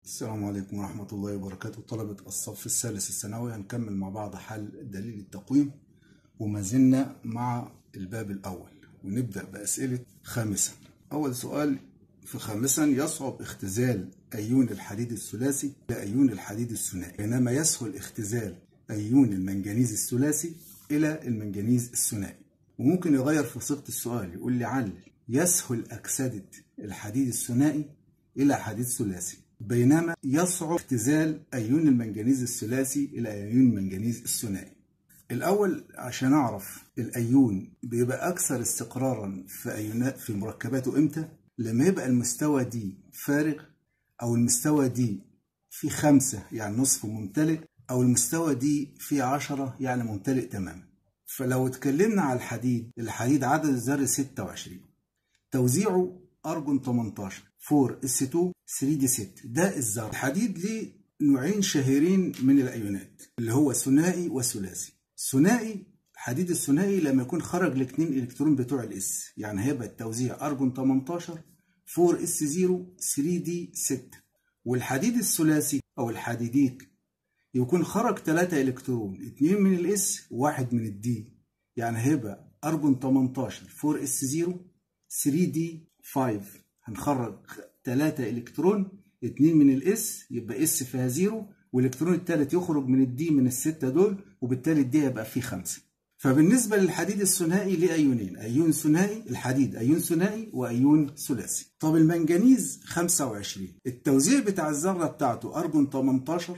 السلام عليكم ورحمة الله وبركاته طلبة الصف الثالث الثانوي هنكمل مع بعض حل دليل التقويم وما زلنا مع الباب الأول ونبدأ بأسئلة خامسا أول سؤال في خامسا يصعب اختزال أيون الحديد الثلاثي إلى أيون الحديد الثنائي بينما يسهل اختزال أيون المنجنيز الثلاثي إلى المنجنيز الثنائي وممكن يغير في صيغة السؤال يقول لي علل يسهل أكسدة الحديد الثنائي إلى حديد ثلاثي بينما يصعب اختزال أيون المنجنيز الثلاثي إلى أيون المنجنيز الثنائي الأول عشان أعرف الأيون بيبقى أكثر استقرارا في أيونات في مركباته إمتى لما يبقى المستوى دي فارغ أو المستوى دي في خمسة يعني نصف ممتلئ أو المستوى دي في عشرة يعني ممتلئ تماما فلو اتكلمنا على الحديد الحديد عدد الذري 26 توزيعه أرجون 18 4 اس 2 3 دي 6 ده الذر الحديد ليه نوعين شهيرين من الايونات اللي هو ثنائي وثلاثي ثنائي الحديد الثنائي لما يكون خرج الاثنين الكترون بتوع الاس يعني هيبقى التوزيع ارجون 18 4 اس 0 3 دي 6 والحديد الثلاثي او الحديديك يكون خرج 3 الكترون 2 من الاس وواحد من الدي يعني هيبقى ارجون 18 4 اس 0 3 دي 5 هنخرج 3 الكترون 2 من الاس يبقى اس فيها زيرو والالكترون الثالث يخرج من الدي من الستة دول وبالتالي الدي هيبقى فيه خمسة فبالنسبة للحديد الثنائي ليه أيونين أيون ثنائي الحديد أيون ثنائي وأيون ثلاثي طب المنجنيز 25 التوزيع بتاع الذرة بتاعته أرجون 18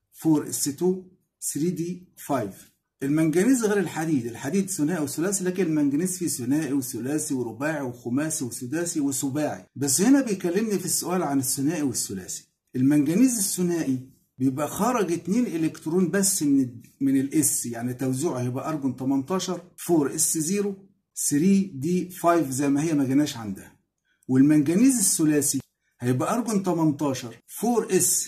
4 اس 2 3 دي 5 المنجنيز غير الحديد الحديد ثنائي وثلاثي لكن المنجنيز فيه ثنائي وثلاثي ورباعي وخماسي وسداسي وسباعي بس هنا بيكلمني في السؤال عن الثنائي والثلاثي المنجنيز الثنائي بيبقى خرج 2 الكترون بس من من الاس يعني توزيعه هيبقى ارجون 18 4 اس 0 3 دي 5 زي ما هي ما جيناش عندها والمنجنيز الثلاثي هيبقى ارجون 18 4 اس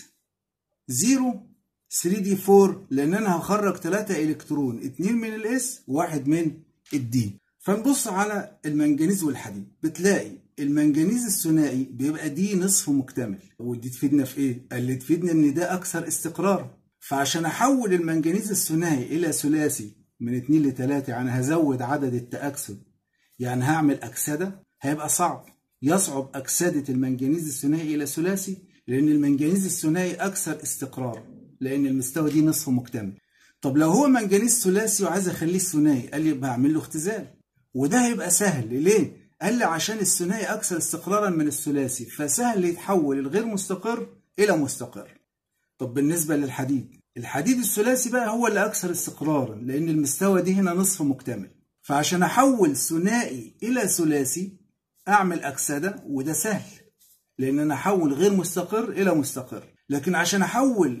0 3 دي 4 لان انا هخرج 3 الكترون 2 من الاس وواحد من الدي فنبص على المنجنيز والحديد بتلاقي المنجنيز الثنائي بيبقى دي نصف مكتمل ودي تفيدنا في ايه قال لي تفيدنا ان ده اكثر استقرارا فعشان احول المنجنيز الثنائي الى ثلاثي من 2 ل 3 يعني هزود عدد التاكسد يعني هعمل اكسده هيبقى صعب يصعب اكسده المنجنيز الثنائي الى ثلاثي لان المنجنيز الثنائي اكثر استقرارا لان المستوى دي نصف مكتمل طب لو هو منجنيز ثلاثي وعايز اخليه ثنائي قال لي يبقى هعمل له اختزال وده هيبقى سهل ليه قال لي عشان الثنائي اكثر استقرارا من الثلاثي فسهل يتحول الغير مستقر الى مستقر طب بالنسبه للحديد الحديد الثلاثي بقى هو اللي اكثر استقرارا لان المستوى دي هنا نصف مكتمل فعشان احول ثنائي الى ثلاثي اعمل اكسده وده سهل لان انا احول غير مستقر الى مستقر لكن عشان احول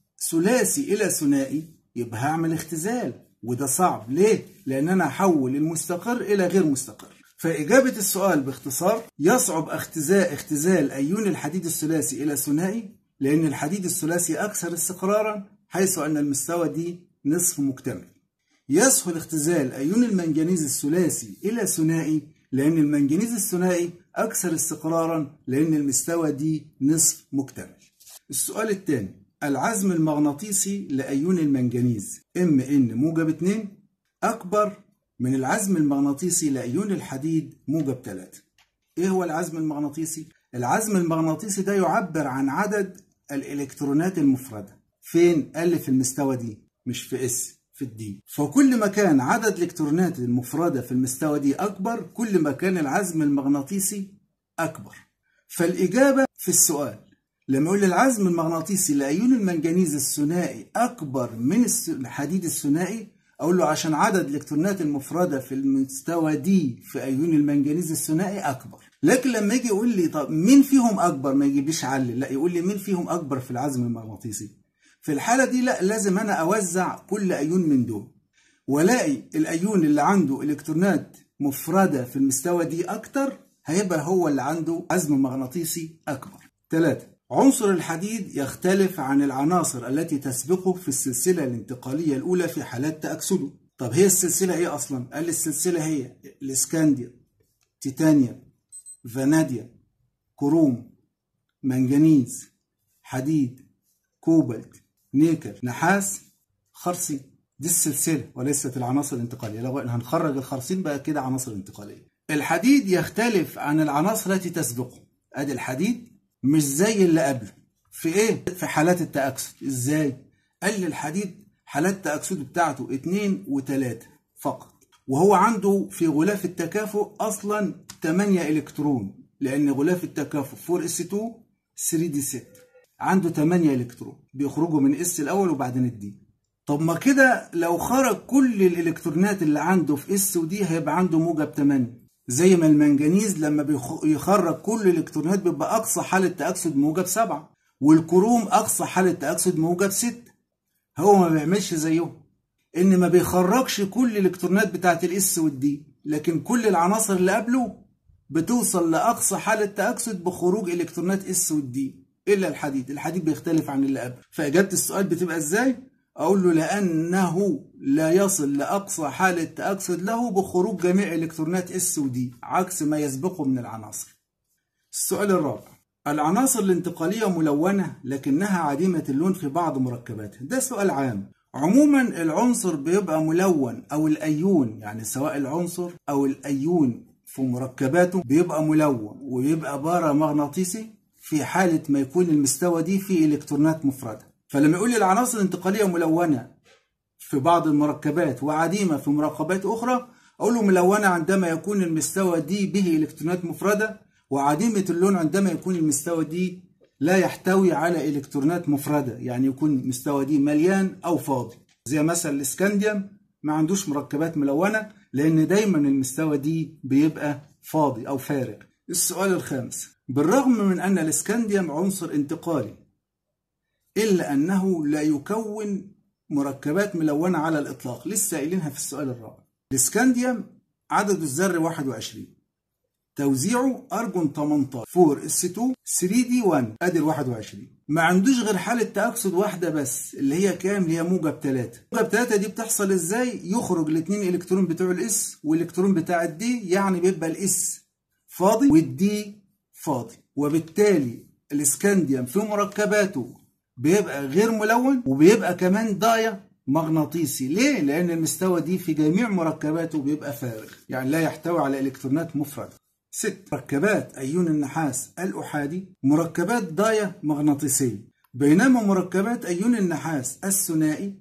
ثلاثي الى ثنائي يبقى هعمل اختزال وده صعب ليه لان انا احول المستقر الى غير مستقر فاجابه السؤال باختصار يصعب اختزال اختزال ايون الحديد الثلاثي الى ثنائي لان الحديد الثلاثي اكثر استقرارا حيث ان المستوى دي نصف مكتمل يسهل اختزال ايون المنجنيز الثلاثي الى ثنائي لان المنجنيز الثنائي اكثر استقرارا لان المستوى دي نصف مكتمل السؤال الثاني العزم المغناطيسي لأيون المنجنيز ام ان موجب 2 أكبر من العزم المغناطيسي لأيون الحديد موجب 3 إيه هو العزم المغناطيسي؟ العزم المغناطيسي ده يعبر عن عدد الإلكترونات المفردة فين؟ قال في المستوى دي مش في اس في الدي فكل ما كان عدد الإلكترونات المفردة في المستوى دي أكبر كل ما كان العزم المغناطيسي أكبر فالإجابة في السؤال لما يقول العزم المغناطيسي لأيون المنجنيز الثنائي أكبر من الحديد الثنائي أقول له عشان عدد الإلكترونات المفردة في المستوى دي في أيون المنجنيز الثنائي أكبر لكن لما يجي يقول لي طب مين فيهم أكبر ما يجيبليش علل لا يقول لي مين فيهم أكبر في العزم المغناطيسي في الحالة دي لا لازم أنا أوزع كل أيون من دول والاقي الأيون اللي عنده إلكترونات مفردة في المستوى دي أكتر هيبقى هو اللي عنده عزم مغناطيسي أكبر ثلاثة عنصر الحديد يختلف عن العناصر التي تسبقه في السلسلة الانتقالية الأولى في حالات تأكسده طب هي السلسلة إيه أصلا؟ قال السلسلة هي الإسكانديا تيتانيا فاناديا كروم منجنيز حديد كوبالت نيكل نحاس خرسي دي السلسلة وليست العناصر الانتقالية لو هنخرج الخرسين بقى كده عناصر انتقالية الحديد يختلف عن العناصر التي تسبقه ادي الحديد مش زي اللي قبله في ايه في حالات التأكسد ازاي قال لي الحديد حالات التأكسد بتاعته 2 و3 فقط وهو عنده في غلاف التكافؤ اصلا 8 الكترون لان غلاف التكافؤ 4 اس 2 3 دي 6 عنده 8 الكترون بيخرجوا من اس الاول وبعدين الدي طب ما كده لو خرج كل الالكترونات اللي عنده في اس ودي هيبقى عنده موجب 8 زي ما المنجنيز لما بيخرج كل الالكترونات بيبقى اقصى حاله تاكسد موجب 7 والكروم اقصى حاله تاكسد موجب 6 هو ما بيعملش زيهم ان ما بيخرجش كل الالكترونات بتاعت الاس والدي لكن كل العناصر اللي قبله بتوصل لاقصى حاله تاكسد بخروج الكترونات اس والدي الا الحديد الحديد بيختلف عن اللي قبل فاجابه السؤال بتبقى ازاي اقول له لانه لا يصل لاقصى حاله تاكسد له بخروج جميع الكترونات اس ودي عكس ما يسبقه من العناصر السؤال الرابع العناصر الانتقاليه ملونه لكنها عديمه اللون في بعض مركباتها ده سؤال عام عموما العنصر بيبقى ملون او الايون يعني سواء العنصر او الايون في مركباته بيبقى ملون ويبقى بارامغناطيسي في حالة ما يكون المستوى دي فيه إلكترونات مفردة فلما يقول لي العناصر الانتقالية ملونة في بعض المركبات وعديمة في مركبات أخرى أقول له ملونة عندما يكون المستوى دي به إلكترونات مفردة وعديمة اللون عندما يكون المستوى دي لا يحتوي على إلكترونات مفردة يعني يكون المستوى دي مليان أو فاضي زي مثلا الاسكنديوم ما عندوش مركبات ملونة لأن دايما المستوى دي بيبقى فاضي أو فارغ السؤال الخامس بالرغم من أن الاسكنديوم عنصر انتقالي إلا أنه لا يكون مركبات ملونة على الإطلاق لسه قايلينها في السؤال الرابع الاسكنديوم عدد الذري 21 توزيعه أرجون 18 4 اس 2 3 دي 1 ادي ال 21 ما عندوش غير حالة تأكسد واحدة بس اللي هي كام اللي هي موجب 3 موجب 3 دي بتحصل ازاي يخرج الاثنين الكترون بتوع الاس والالكترون بتاع الدي يعني بيبقى الاس فاضي والدي فاضي وبالتالي الاسكنديوم في مركباته بيبقى غير ملون وبيبقى كمان ضايع مغناطيسي ليه؟ لأن المستوى دي في جميع مركباته بيبقى فارغ يعني لا يحتوي على إلكترونات مفردة ست مركبات أيون النحاس الأحادي مركبات ضاية مغناطيسية بينما مركبات أيون النحاس الثنائي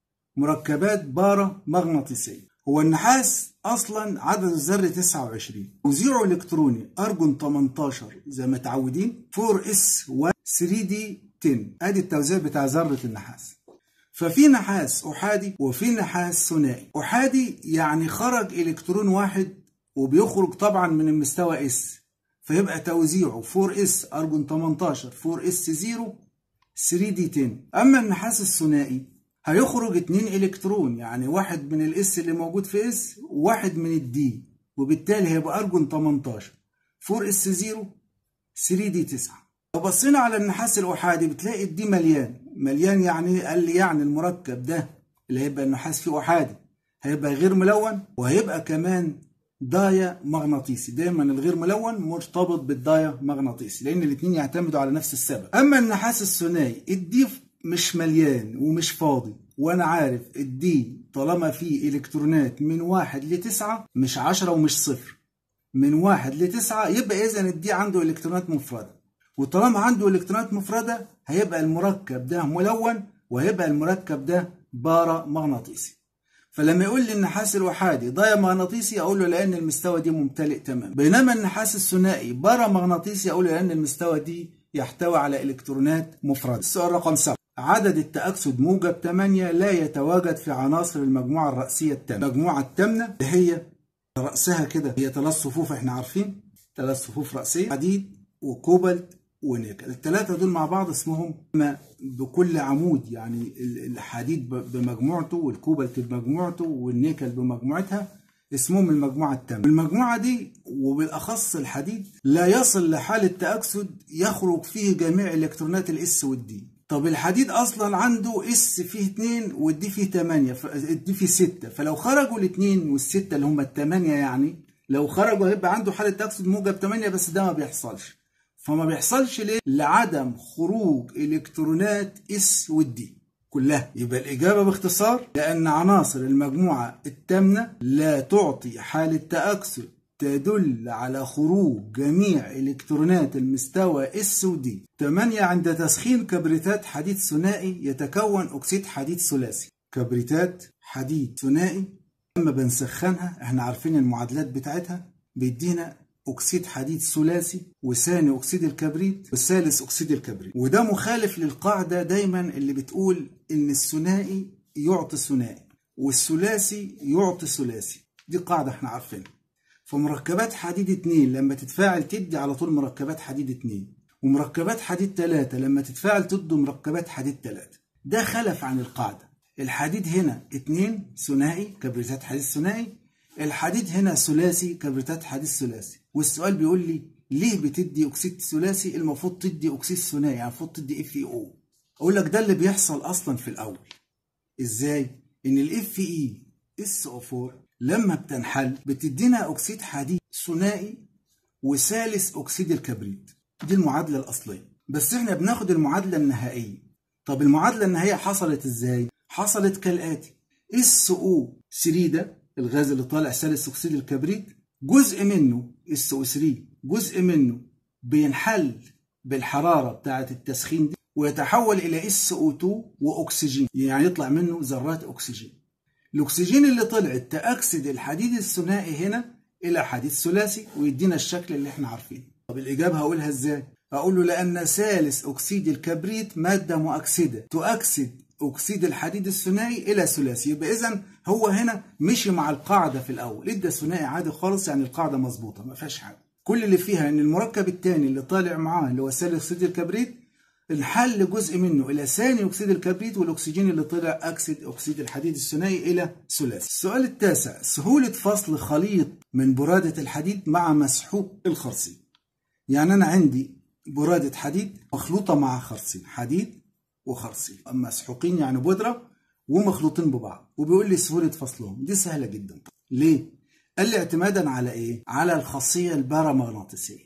مركبات بارا مغناطيسية هو النحاس أصلا عدد الذري 29 توزيعه إلكتروني أرجون 18 زي ما متعودين 4 اس 1 3 دي 10 ادي التوزيع بتاع ذرة النحاس ففي نحاس أحادي وفي نحاس ثنائي أحادي يعني خرج إلكترون واحد وبيخرج طبعا من المستوى اس فيبقى توزيعه 4 اس أرجون 18 4 اس 0 3 دي 10 أما النحاس الثنائي هيخرج 2 إلكترون يعني واحد من الاس اللي موجود في اس وواحد من الدي وبالتالي هيبقى أرجون 18 4 اس 0 3 دي 9 لو بصينا على النحاس الأحادي بتلاقي الدي مليان مليان يعني قال لي يعني المركب ده اللي هيبقى النحاس فيه أحادي هيبقى غير ملون وهيبقى كمان ضايع مغناطيسي دايما الغير ملون مرتبط بالضايع مغناطيسي لأن الاثنين يعتمدوا على نفس السبب أما النحاس الثنائي الدي مش مليان ومش فاضي وانا عارف الدي طالما فيه الكترونات من واحد لتسعة مش عشرة ومش صفر من واحد لتسعة يبقى اذا الدي عنده الكترونات مفردة وطالما عنده الكترونات مفردة هيبقى المركب ده ملون وهيبقى المركب ده بارا مغناطيسي فلما يقول لي النحاس الوحادي ضايع مغناطيسي اقول له لان المستوى دي ممتلئ تماما بينما النحاس الثنائي بارا مغناطيسي اقول له لان المستوى دي يحتوي على الكترونات مفردة السؤال رقم 7 عدد التأكسد موجب 8 لا يتواجد في عناصر المجموعة الرأسية التامنة المجموعة التامنة اللي هي رأسها كده هي ثلاث صفوف احنا عارفين ثلاث صفوف رأسية حديد وكوبالت ونيكل الثلاثة دول مع بعض اسمهم بكل عمود يعني الحديد بمجموعته والكوبالت بمجموعته والنيكل بمجموعتها اسمهم المجموعة التامنة المجموعة دي وبالأخص الحديد لا يصل لحالة تأكسد يخرج فيه جميع إلكترونات الإس والدي طب الحديد اصلا عنده اس فيه 2 والدي فيه 8 الدي فيه 6 فلو خرجوا الاثنين والسته اللي هم الثمانيه يعني لو خرجوا هيبقى عنده حاله تاكسد موجب 8 بس ده ما بيحصلش فما بيحصلش ليه لعدم خروج الكترونات اس والدي كلها يبقى الإجابة باختصار لأن عناصر المجموعة الثامنة لا تعطي حالة تأكسد تدل على خروج جميع إلكترونات المستوى S و D 8 عند تسخين كبريتات حديد ثنائي يتكون أكسيد حديد ثلاثي كبريتات حديد ثنائي لما بنسخنها احنا عارفين المعادلات بتاعتها بيدينا أكسيد حديد ثلاثي وثاني أكسيد الكبريت والثالث أكسيد الكبريت وده مخالف للقاعدة دايما اللي بتقول إن الثنائي يعطي ثنائي والثلاثي يعطي ثلاثي دي قاعدة احنا عارفينها فمركبات حديد 2 لما تتفاعل تدي على طول مركبات حديد 2 ومركبات حديد 3 لما تتفاعل تدي مركبات حديد 3 ده خلف عن القاعدة الحديد هنا 2 ثنائي كبريتات حديد ثنائي الحديد هنا ثلاثي كبريتات حديد ثلاثي والسؤال بيقول لي ليه بتدي اكسيد ثلاثي المفروض تدي اكسيد ثنائي يعني المفروض تدي اف اي او اقول لك ده اللي بيحصل اصلا في الاول ازاي ان الاف اي اس او 4 لما بتنحل بتدينا أكسيد حديد ثنائي وثالث أكسيد الكبريت دي المعادلة الأصلية بس احنا بناخد المعادلة النهائية طب المعادلة النهائية حصلت ازاي؟ حصلت كالآتي اس او 3 ده الغاز اللي طالع ثالث أكسيد الكبريت جزء منه اس او 3 جزء منه بينحل بالحرارة بتاعة التسخين دي ويتحول إلى اس او 2 وأكسجين يعني يطلع منه ذرات أكسجين الأكسجين اللي طلع تأكسد الحديد الثنائي هنا إلى حديد ثلاثي ويدينا الشكل اللي احنا عارفينه طب الإجابة هقولها إزاي؟ أقول له لأن ثالث أكسيد الكبريت مادة مؤكسدة تؤكسد أكسيد الحديد الثنائي إلى ثلاثي يبقى إذا هو هنا مشي مع القاعدة في الأول إدى ثنائي عادي خالص يعني القاعدة مظبوطة ما فيهاش حاجة كل اللي فيها إن المركب الثاني اللي طالع معاه اللي هو ثالث أكسيد الكبريت انحل جزء منه إلى ثاني أكسيد الكبريت والأكسجين اللي طلع أكسد أكسيد الحديد الثنائي إلى ثلاثي. السؤال التاسع سهولة فصل خليط من برادة الحديد مع مسحوق الخرسين. يعني أنا عندي برادة حديد مخلوطة مع خرسين، حديد وخرسين، مسحوقين يعني بودرة ومخلوطين ببعض، وبيقول لي سهولة فصلهم، دي سهلة جدا. ليه؟ قال لي اعتمادا على إيه؟ على الخاصية البارامغناطيسية.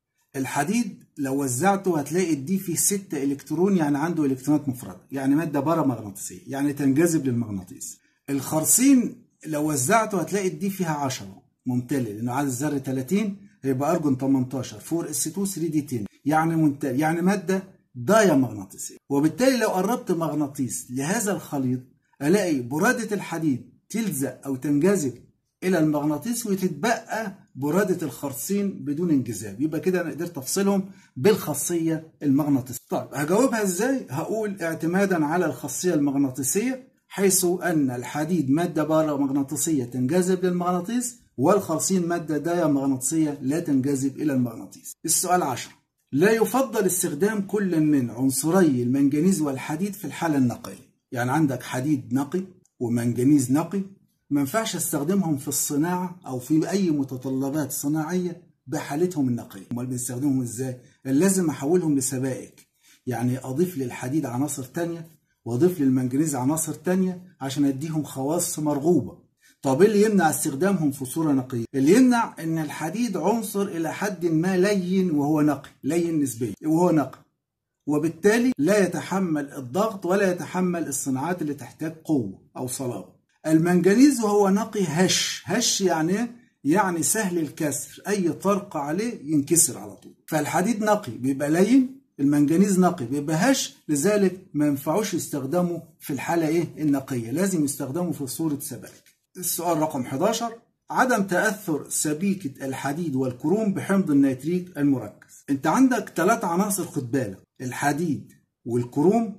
الحديد لو وزعته هتلاقي الدي فيه 6 الكترون يعني عنده الكترونات مفرده يعني ماده بارامغناطيسيه يعني تنجذب للمغناطيس الخرسين لو وزعته هتلاقي الدي فيها 10 ممتلئ لانه عدد الذري 30 هيبقى ارجون 18 4 اس 2 3 دي 10 يعني ممتلئ يعني ماده دايا مغناطيسيه وبالتالي لو قربت مغناطيس لهذا الخليط الاقي براده الحديد تلزق او تنجذب الى المغناطيس وتتبقى برادة الخرسين بدون انجذاب يبقى كده انا قدرت افصلهم بالخاصية المغناطيسية طيب هجاوبها ازاي هقول اعتمادا على الخاصية المغناطيسية حيث ان الحديد مادة بارامغناطيسية تنجذب للمغناطيس والخرسين مادة دايا مغناطيسية لا تنجذب الى المغناطيس السؤال 10 لا يفضل استخدام كل من عنصري المنجنيز والحديد في الحالة النقية يعني عندك حديد نقي ومنجنيز نقي ما ينفعش استخدمهم في الصناعة أو في أي متطلبات صناعية بحالتهم النقية امال بنستخدمهم ازاي لازم احولهم لسبائك يعني اضيف للحديد عناصر تانية واضيف للمنجنيز عناصر تانية عشان اديهم خواص مرغوبة طب اللي يمنع استخدامهم في صورة نقية اللي يمنع ان الحديد عنصر الى حد ما لين وهو نقي لين نسبيا وهو نقي وبالتالي لا يتحمل الضغط ولا يتحمل الصناعات اللي تحتاج قوة او صلابة المنجنيز وهو نقي هش هش يعني يعني سهل الكسر اي طرق عليه ينكسر على طول فالحديد نقي بيبقى لين المنجنيز نقي بيبقى هش لذلك ما ينفعوش يستخدموا في الحالة ايه النقية لازم يستخدموا في صورة سبائك السؤال رقم 11 عدم تأثر سبيكة الحديد والكروم بحمض النيتريك المركز انت عندك ثلاث عناصر خد بالك الحديد والكروم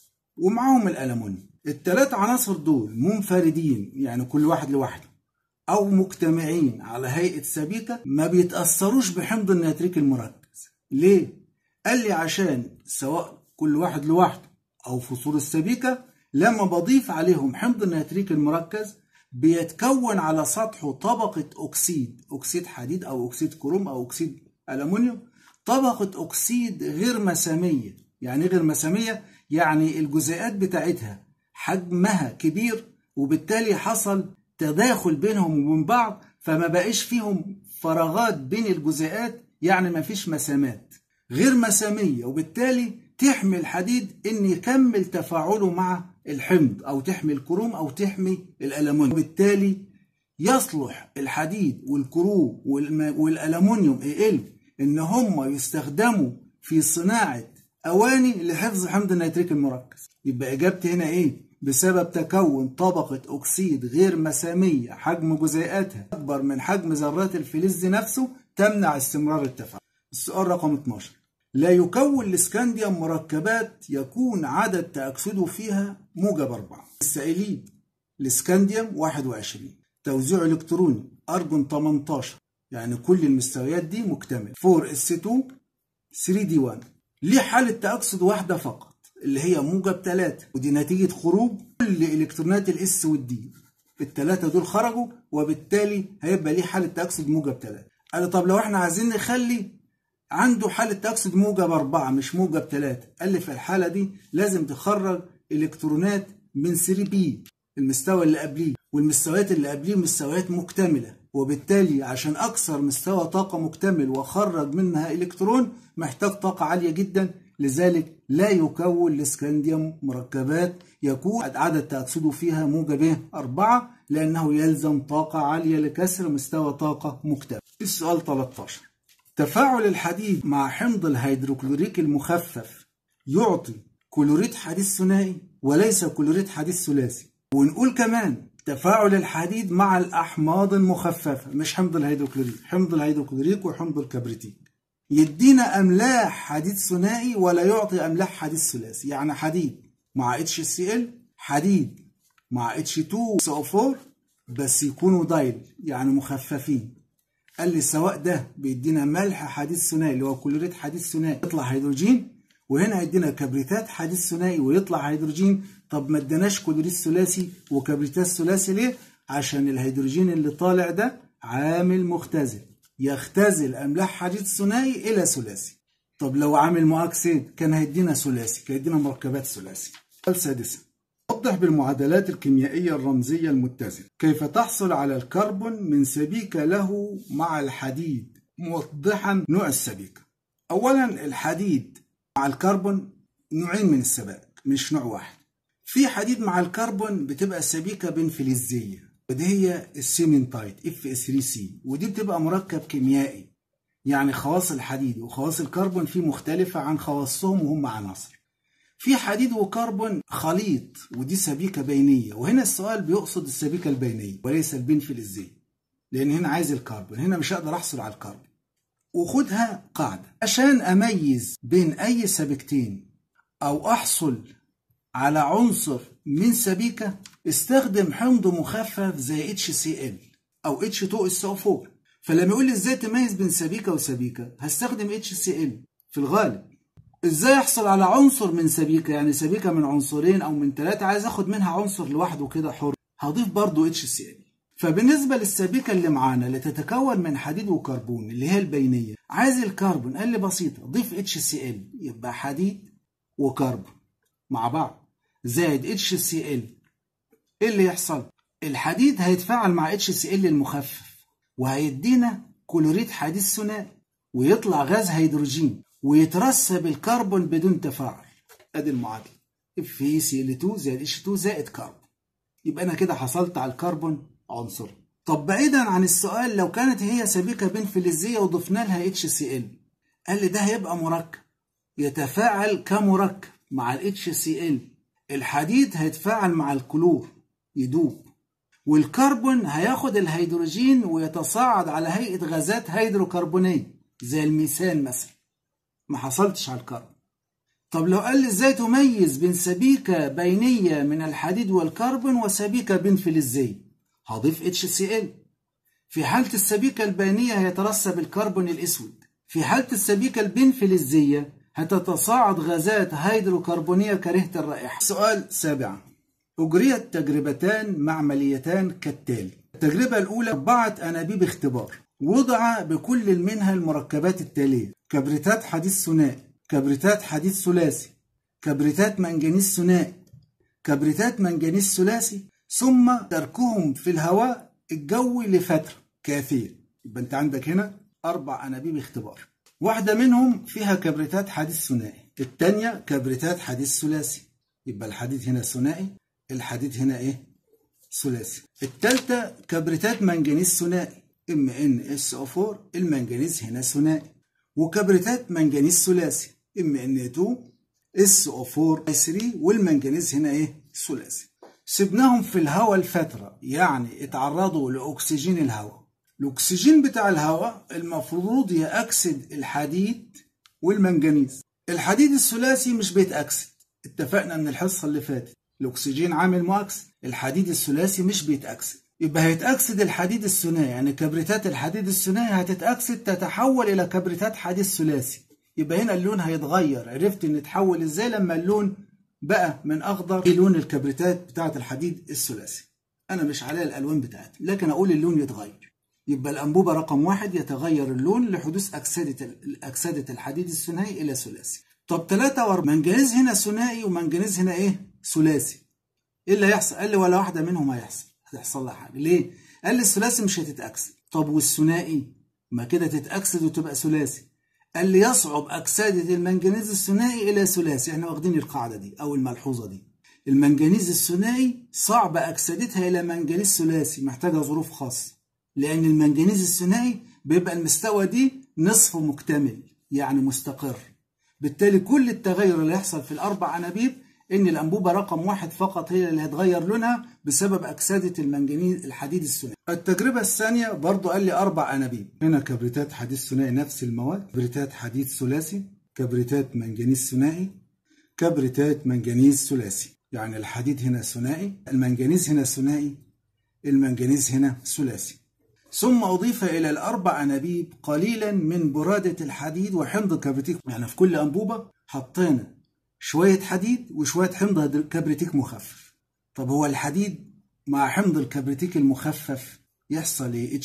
ومعاهم الألمونيوم الثلاث عناصر دول منفردين يعني كل واحد لوحده أو مجتمعين على هيئة سبيكة ما بيتأثروش بحمض النيتريك المركز ليه؟ قال لي عشان سواء كل واحد لوحده أو في صورة السبيكة لما بضيف عليهم حمض النيتريك المركز بيتكون على سطحه طبقة أكسيد أكسيد حديد أو أكسيد كروم أو أكسيد ألمنيوم طبقة أكسيد غير مسامية يعني غير مسامية يعني الجزيئات بتاعتها حجمها كبير وبالتالي حصل تداخل بينهم وبين بعض فما بقاش فيهم فراغات بين الجزيئات يعني ما فيش مسامات غير مسامية وبالتالي تحمي الحديد ان يكمل تفاعله مع الحمض او تحمي الكروم او تحمي الالومنيوم وبالتالي يصلح الحديد والكروم والالومنيوم ال ان هم يستخدموا في صناعة اواني لحفظ حمض النيتريك المركز يبقى اجابتي هنا ايه بسبب تكون طبقة أكسيد غير مسامية حجم جزيئاتها أكبر من حجم ذرات الفلز نفسه تمنع استمرار التفاعل. السؤال رقم 12 لا يكون الاسكانديوم مركبات يكون عدد تأكسده فيها موجب 4 السائلين الاسكانديوم 21 توزيع إلكتروني أرجون 18 يعني كل المستويات دي مكتمل 4 اس 2 3 دي 1 ليه حالة تأكسد واحدة فقط اللي هي موجب 3 ودي نتيجة خروج كل إلكترونات الاس والدي الثلاثة دول خرجوا وبالتالي هيبقى ليه حالة تأكسد موجب 3 قال طب لو احنا عايزين نخلي عنده حالة تأكسد موجب 4 مش موجب 3 قال لي في الحالة دي لازم تخرج إلكترونات من 3 بي المستوى اللي قبليه والمستويات اللي قبليه مستويات مكتملة وبالتالي عشان أكثر مستوى طاقة مكتمل وأخرج منها إلكترون محتاج طاقة عالية جدا لذلك لا يكون الاسكنديوم مركبات يكون عدد تأكسده فيها موجب 4 لأنه يلزم طاقة عالية لكسر مستوى طاقة مكتمل السؤال 13 تفاعل الحديد مع حمض الهيدروكلوريك المخفف يعطي كلوريد حديد ثنائي وليس كلوريد حديد ثلاثي ونقول كمان تفاعل الحديد مع الأحماض المخففة مش حمض الهيدروكلوريك حمض الهيدروكلوريك وحمض الكبريتيك يدينا أملاح حديد ثنائي ولا يعطي أملاح حديد ثلاثي يعني حديد مع HCl حديد مع H2SO4 بس يكونوا دايل يعني مخففين قال لي سواء ده بيدينا ملح حديد ثنائي اللي هو كلوريد حديد ثنائي يطلع هيدروجين وهنا هيدينا كبريتات حديد ثنائي ويطلع هيدروجين طب ما اديناش كلوريد ثلاثي وكبريتات ثلاثي ليه؟ عشان الهيدروجين اللي طالع ده عامل مختزل يختزل املاح حديد ثنائي الى ثلاثي طب لو عامل مؤكسد كان هيدينا ثلاثي كان هيدينا مركبات ثلاثي السادسه وضح بالمعادلات الكيميائية الرمزية المتزنة كيف تحصل على الكربون من سبيكة له مع الحديد موضحا نوع السبيكة أولا الحديد مع الكربون نوعين من السبائك مش نوع واحد في حديد مع الكربون بتبقى سبيكة بنفلزية ودي هي السيمنتايت اف 3 سي ودي بتبقى مركب كيميائي يعني خواص الحديد وخواص الكربون فيه مختلفة عن خواصهم وهم عناصر في حديد وكربون خليط ودي سبيكة بينية وهنا السؤال بيقصد السبيكة البينية وليس البنفلزية لأن هنا عايز الكربون هنا مش هقدر أحصل على الكربون وخدها قاعدة عشان أميز بين أي سبيكتين أو أحصل على عنصر من سبيكة استخدم حمض مخفف زي HCl أو H2SO4 فلما يقول لي ازاي تميز بين سبيكة وسبيكة هستخدم HCl في الغالب ازاي احصل على عنصر من سبيكة يعني سبيكة من عنصرين او من ثلاثة عايز اخد منها عنصر لوحده كده حر هضيف برضو HCl فبالنسبة للسبيكة اللي معانا اللي تتكون من حديد وكربون اللي هي البينية عايز الكربون قال لي بسيطة ضيف HCl يبقى حديد وكربون مع بعض زائد HCl ايه اللي يحصل الحديد هيتفاعل مع HCl المخفف وهيدينا كلوريد حديد ثنائي ويطلع غاز هيدروجين ويترسب الكربون بدون تفاعل ادي المعادله اف سي ال 2 زائد اتش 2 زائد كربون يبقى انا كده حصلت على الكربون عنصر طب بعيدا عن السؤال لو كانت هي سبيكه بنفلزيه وضفنا لها اتش سي ال قال لي ده هيبقى مركب يتفاعل كمركب مع الاتش سي ال الحديد هيتفاعل مع الكلور يدوب والكربون هياخد الهيدروجين ويتصاعد على هيئه غازات هيدروكربونيه زي الميثان مثلا ما حصلتش على الكربون طب لو قال لي ازاي تميز بين سبيكة بينية من الحديد والكربون وسبيكة بنفلزية هضيف HCl في حالة السبيكة البينية هيترسب الكربون الأسود في حالة السبيكة البنفلزية هتتصاعد غازات هيدروكربونية كريهة الرائحة سؤال سابع أجريت تجربتان معمليتان كالتالي التجربة الأولى أربعة أنابيب اختبار وضع بكل منها المركبات التالية كبريتات حديد ثنائي كبريتات حديد ثلاثي كبريتات منجنيز ثنائي كبريتات منجنيز ثلاثي ثم تركهم في الهواء الجوي لفترة كافية يبقى انت عندك هنا أربع أنابيب اختبار واحدة منهم فيها كبريتات حديد ثنائي التانية كبريتات حديد ثلاثي يبقى الحديد هنا ثنائي الحديد هنا ايه ثلاثي التالتة كبريتات منجنيز ثنائي ام ان اس او 4 المنجنيز هنا ثنائي وكبريتات منجنيز ثلاثي ام ان 2 اس او 4 3 والمنجنيز هنا ايه ثلاثي سيبناهم في الهواء لفترة يعني اتعرضوا لأكسجين الهواء الأكسجين بتاع الهواء المفروض يأكسد الحديد والمنجنيز الحديد الثلاثي مش بيتأكسد اتفقنا من الحصة اللي فاتت الأكسجين عامل مؤكسد الحديد الثلاثي مش بيتأكسد يبقى هيتأكسد الحديد الثنائي يعني كبريتات الحديد الثنائي هتتأكسد تتحول إلى كبريتات حديد ثلاثي يبقى هنا اللون هيتغير عرفت إن اتحول إزاي لما اللون بقى من اخضر لون الكبريتات بتاعه الحديد الثلاثي انا مش عليها الالوان بتاعتي لكن اقول اللون يتغير يبقى الانبوبه رقم واحد يتغير اللون لحدوث اكسده اكسده الحديد الثنائي الى ثلاثي طب ثلاثة واربعة منجنيز هنا ثنائي ومنجنيز هنا ايه ثلاثي ايه اللي هيحصل قال لي ولا واحده منهم هيحصل هتحصل لها حاجه ليه قال لي الثلاثي مش هتتاكسد طب والثنائي ما كده تتاكسد وتبقى ثلاثي قال لي يصعب أكسدة المنجنيز الثنائي إلى ثلاثي احنا واخدين القاعدة دي أو الملحوظة دي المنجنيز الثنائي صعب أكسدتها إلى منجنيز ثلاثي محتاجة ظروف خاصة لأن المنجنيز الثنائي بيبقى المستوى دي نصفه مكتمل يعني مستقر بالتالي كل التغير اللي يحصل في الأربع أنابيب إن الأنبوبة رقم واحد فقط هي اللي هتغير لونها بسبب أكسدة المنجنيز الحديد الثنائي. التجربة الثانية برضو قال لي أربع أنابيب. هنا كبريتات حديد ثنائي نفس المواد، كبريتات حديد ثلاثي، كبريتات منجنيز ثنائي، كبريتات منجنيز ثلاثي. يعني الحديد هنا ثنائي، المنجنيز هنا ثنائي، المنجنيز هنا ثلاثي. ثم أضيف إلى الأربع أنابيب قليلا من برادة الحديد وحمض كبريتيك يعني في كل أنبوبة حطينا شوية حديد وشوية حمض كبريتيك مخفف طب هو الحديد مع حمض الكبريتيك المخفف يحصل ايه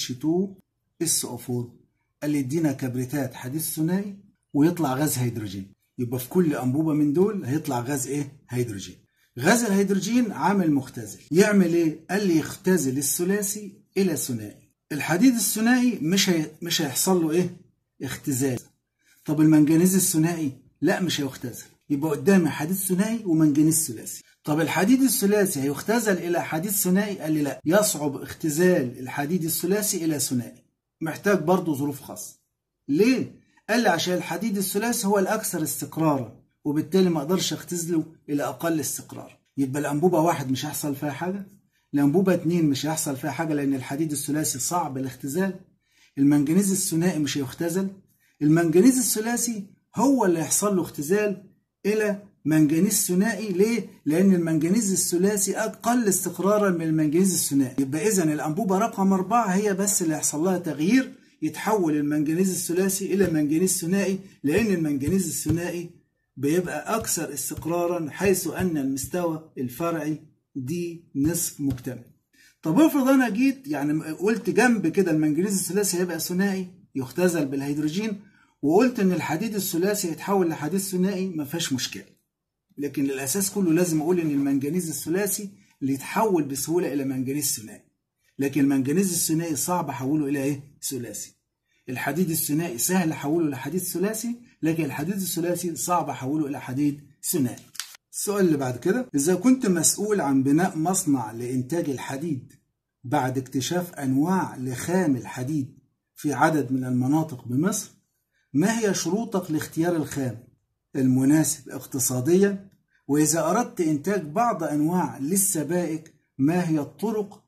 H2SO4 قال لي ادينا كبريتات حديد ثنائي ويطلع غاز هيدروجين يبقى في كل أنبوبة من دول هيطلع غاز ايه هيدروجين غاز الهيدروجين عامل مختزل يعمل ايه قال لي يختزل الثلاثي الى ثنائي الحديد الثنائي مش هي... مش هيحصل له ايه اختزال طب المنجنيز الثنائي لا مش هيختزل يبقى قدامي حديد ثنائي ومنجنيز ثلاثي طب الحديد الثلاثي هيختزل الى حديد ثنائي قال لي لا يصعب اختزال الحديد الثلاثي الى ثنائي محتاج برضه ظروف خاصه ليه قال لي عشان الحديد الثلاثي هو الاكثر استقرارا وبالتالي ما اقدرش اختزله الى اقل استقرار يبقى الانبوبه واحد مش هيحصل فيها حاجه الانبوبه اتنين مش هيحصل فيها حاجه لان الحديد الثلاثي صعب الاختزال المنجنيز الثنائي مش هيختزل المنجنيز الثلاثي هو اللي يحصل له اختزال الى منجنيز ثنائي ليه؟ لأن المنجنيز الثلاثي أقل استقرارا من المنجنيز الثنائي يبقى إذا الأنبوبة رقم أربعة هي بس اللي يحصل لها تغيير يتحول المنجنيز الثلاثي إلى منجنيز ثنائي لأن المنجنيز الثنائي بيبقى أكثر استقرارا حيث أن المستوى الفرعي دي نصف مكتمل. طب افرض أنا جيت يعني قلت جنب كده المنجنيز الثلاثي هيبقى ثنائي يختزل بالهيدروجين وقلت ان الحديد الثلاثي يتحول لحديد ثنائي ما فيهاش مشكله لكن الاساس كله لازم اقول ان المنجنيز الثلاثي اللي يتحول بسهوله الى منجنيز ثنائي لكن المنجنيز الثنائي صعب احوله الى ايه ثلاثي الحديد الثنائي سهل احوله لحديد ثلاثي لكن الحديد الثلاثي صعب احوله الى حديد ثنائي السؤال اللي بعد كده اذا كنت مسؤول عن بناء مصنع لانتاج الحديد بعد اكتشاف انواع لخام الحديد في عدد من المناطق بمصر ما هي شروطك لاختيار الخام المناسب اقتصاديا وإذا أردت إنتاج بعض أنواع للسبائك ما هي الطرق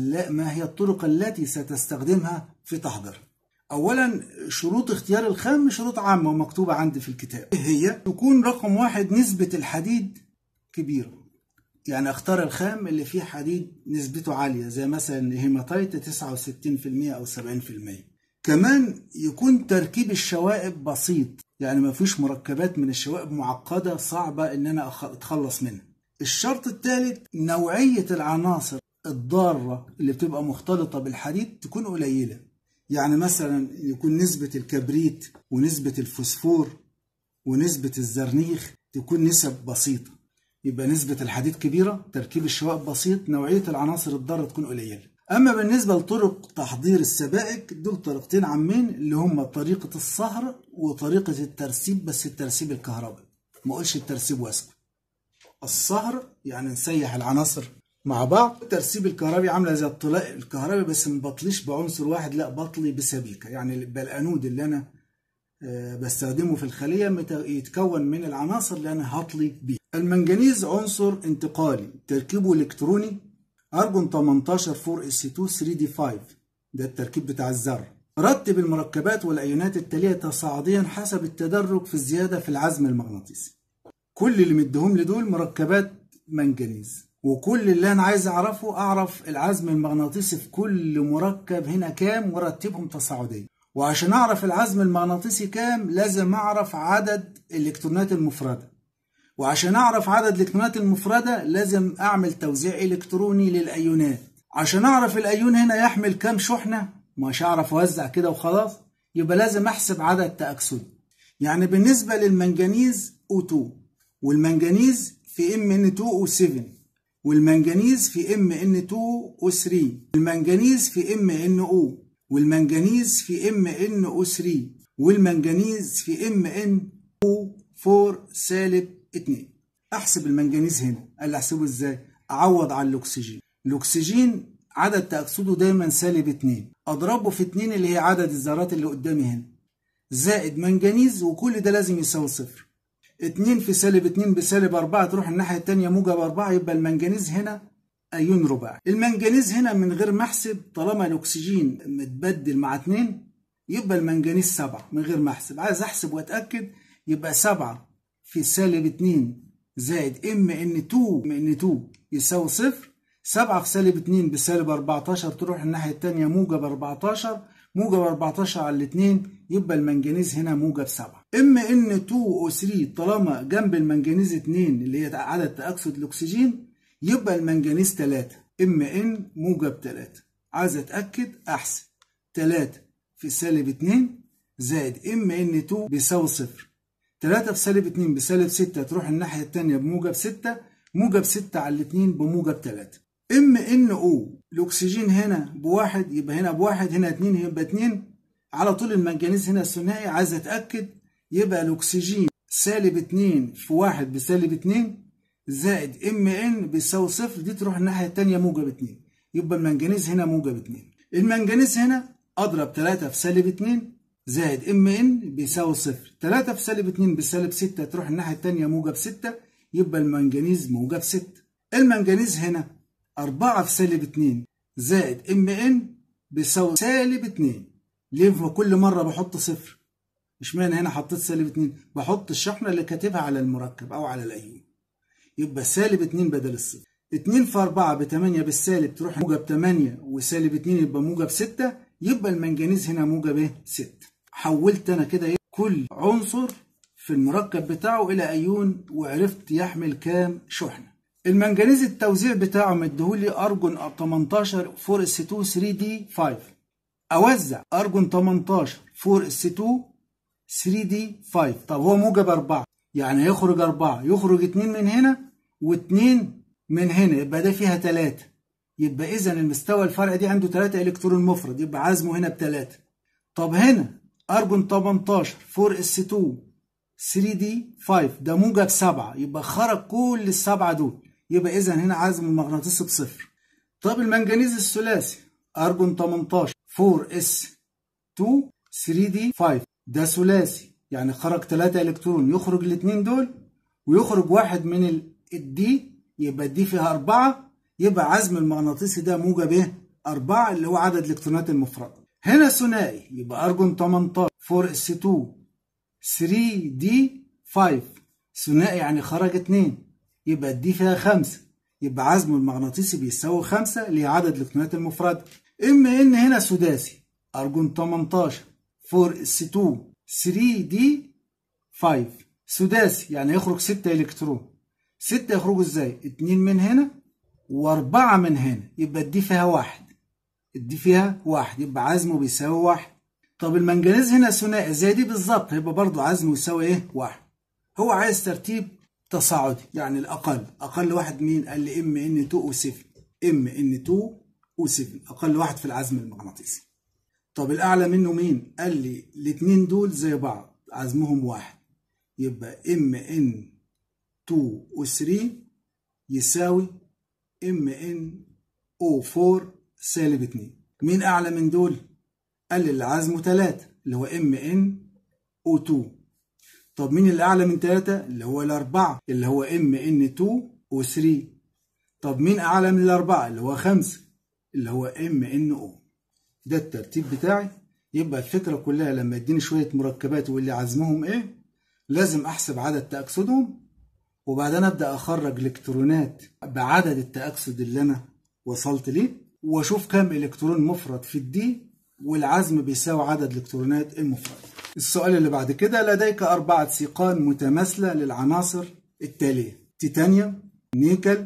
ما هي الطرق التي ستستخدمها في تحضيرها أولا شروط اختيار الخام شروط عامة ومكتوبة عندي في الكتاب هي تكون رقم واحد نسبة الحديد كبيرة يعني اختار الخام اللي فيه حديد نسبته عالية زي مثلا هيماتايت 69% أو 70% كمان يكون تركيب الشوائب بسيط يعني ما فيش مركبات من الشوائب معقدة صعبة ان انا اتخلص منها الشرط الثالث نوعية العناصر الضارة اللي بتبقى مختلطة بالحديد تكون قليلة يعني مثلا يكون نسبة الكبريت ونسبة الفوسفور ونسبة الزرنيخ تكون نسب بسيطة يبقى نسبة الحديد كبيرة تركيب الشوائب بسيط نوعية العناصر الضارة تكون قليلة اما بالنسبه لطرق تحضير السبائك دول طريقتين عامين اللي هما طريقه الصهر وطريقه الترسيب بس الترسيب الكهربائي ما اقولش الترسيب واسكت الصهر يعني نسيح العناصر مع بعض الترسيب الكهربي عامله زي الطلاء الكهربي بس ما بطليش بعنصر واحد لا بطلي بسبيكه يعني يبقى الانود اللي انا بستخدمه في الخليه يتكون من العناصر اللي انا هطلي بيها المنجنيز عنصر انتقالي تركيبه الكتروني ارجون 18 4 اس 2 3 دي 5 ده التركيب بتاع الذره رتب المركبات والايونات التاليه تصاعديا حسب التدرج في الزياده في العزم المغناطيسي كل اللي مديهم لي دول مركبات منجنيز وكل اللي انا عايز اعرفه اعرف العزم المغناطيسي في كل مركب هنا كام وارتبهم تصاعديا وعشان اعرف العزم المغناطيسي كام لازم اعرف عدد الالكترونات المفرده وعشان اعرف عدد الالكترونات المفرده لازم اعمل توزيع الكتروني للايونات عشان اعرف الايون هنا يحمل كام شحنه مش هعرف اوزع كده وخلاص يبقى لازم احسب عدد تاكسده يعني بالنسبه للمنجنيز O2 والمنجنيز في MN2O7 والمنجنيز في MN2O3 والمنجنيز في MNO والمنجنيز في MNO3 والمنجنيز في MNO4 سالب 2 احسب المنجنيز هنا قال لي احسبه ازاي اعوض على الاكسجين الاكسجين عدد تاكسده دايما سالب 2 اضربه في 2 اللي هي عدد الذرات اللي قدامي هنا زائد منجنيز وكل ده لازم يساوي صفر 2 في سالب 2 بسالب 4 تروح الناحيه الثانيه موجب 4 يبقى المنجنيز هنا ايون رباعي المنجنيز هنا من غير ما احسب طالما الاكسجين متبدل مع 2 يبقى المنجنيز 7 من غير ما احسب عايز احسب واتاكد يبقى 7 في سالب 2 زائد ام ان 2 ان 2 يساوي صفر 7 في سالب 2 بسالب 14 تروح الناحيه الثانيه موجب 14 موجب 14 على الاثنين يبقى المنجنيز هنا موجب 7 ام ان 2 او 3 طالما جنب المنجنيز 2 اللي هي عدد تاكسد الاكسجين يبقى المنجنيز 3 ام ان موجب 3 عايز اتاكد احسب 3 في سالب 2 زائد ام ان 2 بيساوي صفر 3 في سالب 2 بسالب 6 تروح الناحيه الثانيه بموجب 6 موجب 6 على الاثنين بموجب 3 ام ان او الاكسجين هنا بواحد يبقى هنا بواحد هنا اتنين يبقى اتنين على طول المنجنيز هنا الثنائي عايز اتاكد يبقى الاكسجين سالب اتنين في واحد بسالب اتنين زائد ام ان بيساوي صفر دي تروح الناحيه الثانيه موجب اتنين يبقى المنجنيز هنا موجب اتنين المنجنيز هنا اضرب 3 في سالب 2 زائد ام ان بيساوي صفر 3 في سالب 2 بسالب 6 تروح الناحيه الثانيه موجب 6 يبقى المنجنيز موجب 6 المنجنيز هنا 4 في سالب 2 زائد ام ان بيساوي سالب 2 ليه في كل مره بحط صفر اشمعنى هنا حطيت سالب 2 بحط الشحنه اللي كاتبها على المركب او على الايون يبقى سالب 2 بدل الصفر 2 في 4 ب 8 بالسالب تروح موجب 8 وسالب 2 يبقى موجب 6 يبقى المنجنيز هنا موجب ايه 6 حولت انا كده ايه كل عنصر في المركب بتاعه الى ايون وعرفت يحمل كام شحنه المنجنيز التوزيع بتاعه مديهولي ارجون 18 4 اس 2 3 دي 5 اوزع ارجون 18 4 اس 2 3 دي 5 طب هو موجب 4 يعني يخرج 4 يخرج 2 من هنا و2 من هنا يبقى ده فيها 3 يبقى اذا المستوى الفرعي دي عنده 3 الكترون مفرد يبقى عزمه هنا بثلاثة طب هنا ارجون 18 4 اس 2 3 دي 5 ده موجب 7 يبقى خرج كل السبعه دول يبقى اذا هنا عزم المغناطيسي بصفر طب المنجنيز الثلاثي ارجون 18 4 اس 2 3 دي 5 ده ثلاثي يعني خرج 3 الكترون يخرج الاثنين دول ويخرج واحد من الدي يبقى الدي فيها 4 يبقى عزم المغناطيسي ده موجب ايه 4 اللي هو عدد الالكترونات المفرده هنا ثنائي يبقى ارجون 18 4 اس 2 3 دي 5 ثنائي يعني خرج 2 يبقى الدي فيها 5 يبقى عزم المغناطيسي بيساوي 5 اللي هي عدد الالكترونات المفرده اما ان هنا سداسي ارجون 18 4 اس 2 3 دي 5 سداسي يعني يخرج 6 الكترون 6 يخرجوا ازاي 2 من هنا و4 من هنا يبقى الدي فيها 1 الدي فيها 1 يبقى عزمه بيساوي 1 طب المنجنيز هنا ثنائي زي دي بالظبط هيبقى برضه عزمه يساوي ايه 1 هو عايز ترتيب تصاعدي يعني الاقل اقل واحد مين قال لي ام ان 2 او 7 ام ان 2 O7 أقل واحد في العزم المغناطيسي طب الأعلى منه مين؟ قال لي الاتنين دول زي بعض عزمهم واحد يبقى MN2O3 يساوي MnO4 سالب 2 مين أعلى من دول؟ قال لي اللي عزمه 3 اللي هو MnO2 طب مين اللي أعلى من 3 اللي هو الأربعة اللي هو MN2O3 طب مين أعلى من الأربعة اللي هو 5 اللي هو MnO ده الترتيب بتاعي يبقى الفكرة كلها لما يديني شوية مركبات واللي عزمهم إيه لازم أحسب عدد تأكسدهم وبعدين أبدأ أخرج إلكترونات بعدد التأكسد اللي أنا وصلت ليه وأشوف كام إلكترون مفرد في الدي والعزم بيساوي عدد الإلكترونات المفردة السؤال اللي بعد كده لديك أربعة سيقان متماثلة للعناصر التالية تيتانيوم نيكل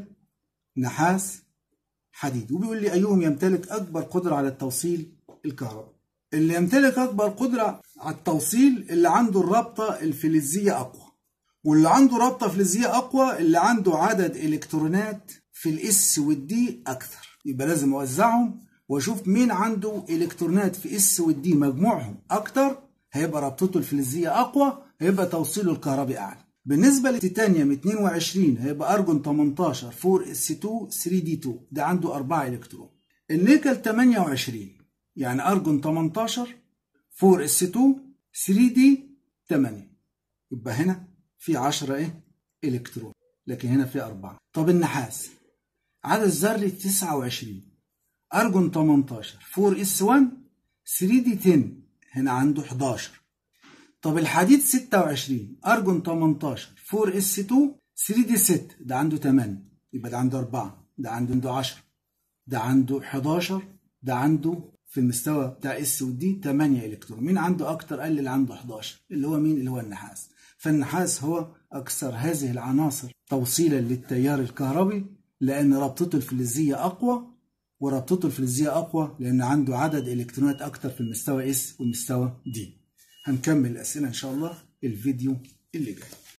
نحاس حديد وبيقول لي أيهم يمتلك أكبر قدرة على التوصيل الكهربائي اللي يمتلك أكبر قدرة على التوصيل اللي عنده الرابطة الفلزية أقوى واللي عنده رابطة فلزية أقوى اللي عنده عدد إلكترونات في الإس والدي أكثر يبقى لازم أوزعهم وأشوف مين عنده إلكترونات في إس والدي مجموعهم أكتر هيبقى رابطته الفلزية أقوى هيبقى توصيله الكهربي أعلى بالنسبة للتيتانيوم 22 هيبقى أرجون 18 4 اس 2 3 دي 2 ده عنده 4 إلكترون النيكل 28 يعني أرجون 18 4 اس 2 3 دي 8 يبقى هنا في 10 إيه إلكترون لكن هنا في 4 طب النحاس عدد ذري 29 أرجون 18 4 اس 1 3 دي 10 هنا عنده 11 طب الحديد 26 أرجون 18 4 اس 2 3 دي 6 ده عنده 8 يبقى ده عنده 4 ده عنده 10 ده عنده 11 ده عنده في المستوى بتاع اس ودي 8 الكترون مين عنده اكتر قال اللي عنده 11 اللي هو مين اللي هو النحاس فالنحاس هو اكثر هذه العناصر توصيلا للتيار الكهربي لان رابطته الفلزيه اقوى ورابطته الفلزيه اقوى لان عنده عدد الكترونات اكتر في المستوى اس والمستوى دي هنكمل الاسئله ان شاء الله الفيديو اللي جاي